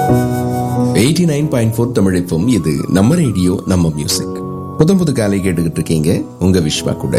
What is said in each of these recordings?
eighty nine point four தமிழைப்பும் இது நம்ம ரேடியோ நம்ம மியூசிக் புதம் புது காலை கேட்டுக்கிட்டு இருக்கீங்க உங்க விஸ்வா கூட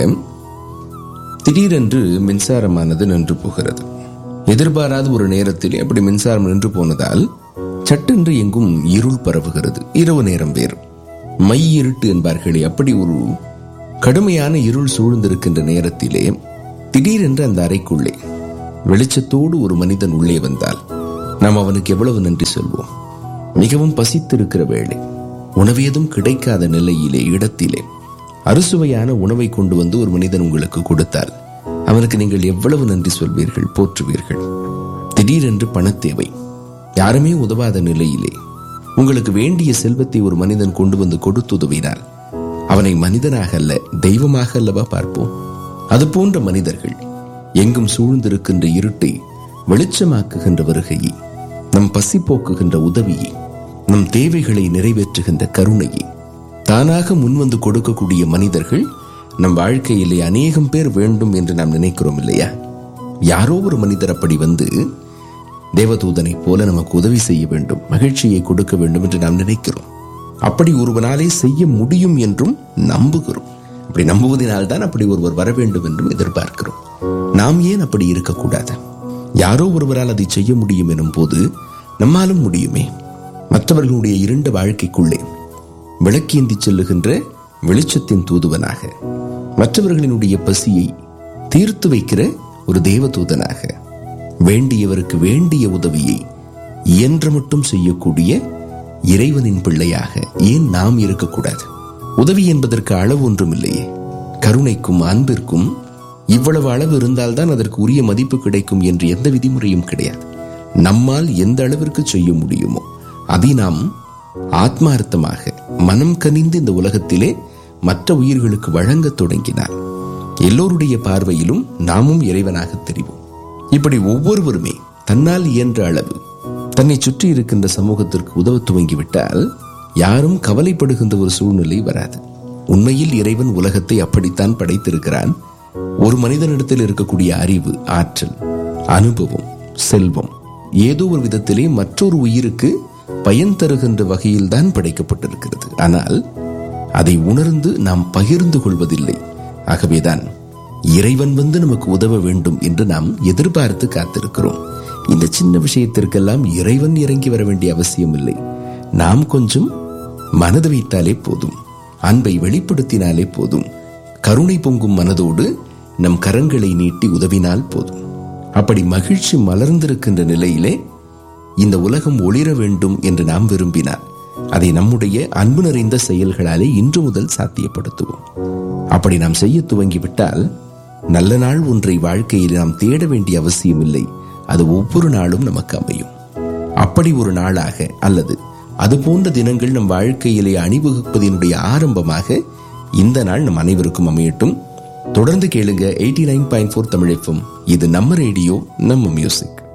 திடீரென்று மின்சாரமானது நின்று போகிறது எதிர்பாராத ஒரு நேரத்தில் அப்படி மின்சாரம் நின்று போனதால் சட்டென்று எங்கும் இருள் பரவுகிறது இரவு நேரம் வேறு மை இருட்டு என்பார்களே அப்படி ஒரு கடுமையான இருள் சூழ்ந்திருக்கின்ற நேரத்திலே திடீரென்று அந்த அறைக்குள்ளே வெளிச்சத்தோடு ஒரு மனிதன் உள்ளே வந்தால் நாம் அவனுக்கு எவ்வளவு நன்றி சொல்வோம் மிகவும் பசித்திருக்கிற வேளை உணவேதும் கிடைக்காத நிலையிலே இடத்திலே அறுசுவையான உணவை கொண்டு வந்து ஒரு மனிதன் உங்களுக்கு கொடுத்தால் அவனுக்கு நீங்கள் எவ்வளவு நன்றி சொல்வீர்கள் போற்றுவீர்கள் திடீரென்று பணத்தேவை யாருமே உதவாத நிலையிலே உங்களுக்கு வேண்டிய செல்வத்தை ஒரு மனிதன் கொண்டு வந்து கொடுத்து உதவினால் அவனை மனிதனாக அல்ல தெய்வமாக அல்லவா பார்ப்போம் அது போன்ற மனிதர்கள் எங்கும் சூழ்ந்திருக்கின்ற இருட்டை வெளிச்சமாக்குகின்ற வருகையை நம் பசி போக்குகின்ற உதவியை நம் தேவைகளை நிறைவேற்றுகின்ற கருணையை தானாக முன்வந்து கொடுக்கக்கூடிய மனிதர்கள் நம் வாழ்க்கையிலே அநேகம் பேர் வேண்டும் என்று நாம் நினைக்கிறோம் இல்லையா யாரோ ஒரு மனிதர் அப்படி வந்து தேவதூதனை போல நமக்கு உதவி செய்ய வேண்டும் மகிழ்ச்சியை கொடுக்க வேண்டும் என்று நாம் நினைக்கிறோம் அப்படி ஒருவனாலே செய்ய முடியும் என்றும் நம்புகிறோம் அப்படி நம்புவதனால் தான் அப்படி ஒருவர் வர வேண்டும் என்றும் எதிர்பார்க்கிறோம் நாம் ஏன் அப்படி இருக்கக்கூடாது யாரோ ஒருவரால் அதை செய்ய முடியும் எனும் போது நம்மாலும் முடியுமே மற்றவர்களுடைய இருண்ட வாழ்க்கைக்குள்ளே விளக்கேந்தி செல்லுகின்ற வெளிச்சத்தின் தூதுவனாக மற்றவர்களினுடைய பசியை தீர்த்து வைக்கிற ஒரு தேவதூதனாக வேண்டியவருக்கு வேண்டிய உதவியை இயன்ற மட்டும் செய்யக்கூடிய இறைவனின் பிள்ளையாக ஏன் நாம் இருக்கக்கூடாது உதவி என்பதற்கு அளவு ஒன்றும் இல்லையே கருணைக்கும் அன்பிற்கும் இவ்வளவு அளவு இருந்தால்தான் அதற்கு உரிய மதிப்பு கிடைக்கும் என்று எந்த விதிமுறையும் கிடையாது நம்மால் எந்த அளவிற்கு செய்ய முடியுமோ அதை நாம் ஆத்மார்த்தமாக மனம் கனிந்து இந்த உலகத்திலே மற்ற உயிர்களுக்கு வழங்கத் தொடங்கினார் எல்லோருடைய பார்வையிலும் நாமும் இறைவனாக தெரிவோம் இப்படி ஒவ்வொருவருமே தன்னால் இயன்ற அளவு தன்னை சுற்றி இருக்கின்ற சமூகத்திற்கு உதவ துவங்கிவிட்டால் யாரும் கவலைப்படுகின்ற ஒரு சூழ்நிலை வராது உண்மையில் இறைவன் உலகத்தை அப்படித்தான் படைத்திருக்கிறான் ஒரு மனிதனிடத்தில் இருக்கக்கூடிய அறிவு ஆற்றல் அனுபவம் செல்வம் ஏதோ ஒரு விதத்திலே மற்றொரு உயிருக்கு பயன் தருகின்ற வகையில் தான் படைக்கப்பட்டிருக்கிறது ஆனால் அதை உணர்ந்து நாம் பகிர்ந்து கொள்வதில்லை ஆகவேதான் இறைவன் வந்து நமக்கு உதவ வேண்டும் என்று நாம் எதிர்பார்த்து காத்திருக்கிறோம் இந்த சின்ன விஷயத்திற்கெல்லாம் இறைவன் இறங்கி வர வேண்டிய அவசியம் இல்லை நாம் கொஞ்சம் மனது வைத்தாலே போதும் அன்பை வெளிப்படுத்தினாலே போதும் கருணை பொங்கும் மனதோடு நம் கரங்களை நீட்டி உதவினால் போதும் அப்படி மகிழ்ச்சி மலர்ந்திருக்கின்ற நிலையிலே இந்த உலகம் ஒளிர வேண்டும் என்று நாம் விரும்பினால் அதை நம்முடைய அன்பு நிறைந்த செயல்களாலே இன்று முதல் சாத்தியப்படுத்துவோம் அப்படி நாம் செய்ய துவங்கிவிட்டால் நல்ல நாள் ஒன்றை வாழ்க்கையில் நாம் தேட வேண்டிய அவசியம் இல்லை அது ஒவ்வொரு நாளும் நமக்கு அமையும் அப்படி ஒரு நாளாக அல்லது அது போன்ற தினங்கள் நம் வாழ்க்கையிலே அணிவகுப்பதனுடைய ஆரம்பமாக இந்த நாள் நம் அனைவருக்கும் அமையட்டும் தொடர்ந்து கேளுங்க eighty nine point four Tamil இது நம்ம ரேடியோ நம்ம மியூசிக்